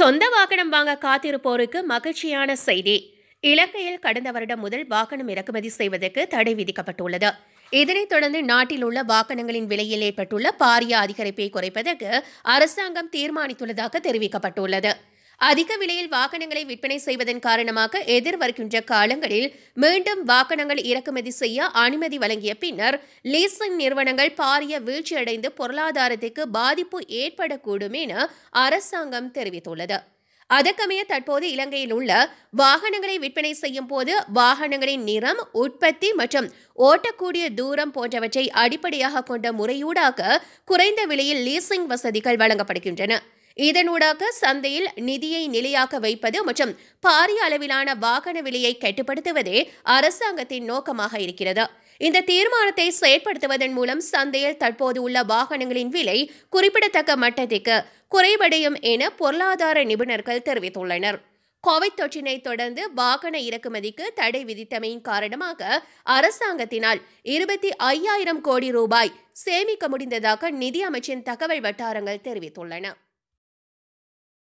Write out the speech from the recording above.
சொந்த வாகனம் வாங்க காத்திருப்போருக்கு மகிழ்ச்சியான செய்தி இலங்கையில் கடந்த வருடம் முதல் வாகனம் இறக்குமதி செய்வதற்கு தடை விதிக்கப்பட்டுள்ளது இதனைத் தொடர்ந்து நாட்டில் உள்ள வாகனங்களின் விலையில் ஏற்பட்டுள்ள பாரிய அதிகரிப்பை குறைப்பதற்கு அரசாங்கம் தீர்மானித்துள்ளதாக தெரிவிக்கப்பட்டுள்ளது அதிக விலையில் வாகனங்களை விற்பனை செய்வதன் காரணமாக எதிர்வருகின்ற காலங்களில் மீண்டும் வாகனங்கள் இறக்குமதி செய்ய அனுமதி வழங்கிய பின்னர் லீசிங் நிறுவனங்கள் பாரிய வீழ்ச்சியடைந்து பொருளாதாரத்திற்கு பாதிப்பு ஏற்படக்கூடும் என அரசாங்கம் தெரிவித்துள்ளது அதற்கமைய தற்போது இலங்கையில் உள்ள வாகனங்களை விற்பனை செய்யும் போது வாகனங்களின் நிறம் உற்பத்தி மற்றும் ஓட்டக்கூடிய தூரம் போன்றவற்றை அடிப்படையாக கொண்ட முறையூடாக குறைந்த விலையில் லீசிங் வசதிகள் வழங்கப்படுகின்றன இதனூடாக சந்தையில் நிதியை நிலையாக்க வைப்பது மற்றும் பாரிய அளவிலான வாகன விலையை கட்டுப்படுத்துவதே அரசாங்கத்தின் நோக்கமாக இருக்கிறது இந்த தீர்மானத்தை செயற்படுத்துவதன் மூலம் சந்தையில் தற்போது உள்ள வாகனங்களின் விலை குறிப்பிடத்தக்க மட்டத்திற்கு குறைவடையும் என பொருளாதார நிபுணர்கள் தெரிவித்துள்ளனர் கோவிட் தொற்றினை தொடர்ந்து வாகன இறக்குமதிக்கு தடை விதித்தமையின் காரணமாக அரசாங்கத்தினால் இருபத்தி ஐயாயிரம் கோடி ரூபாய் சேமிக்க முடிந்ததாக நிதி அமைச்சின் தகவல் வட்டாரங்கள் தெரிவித்துள்ளன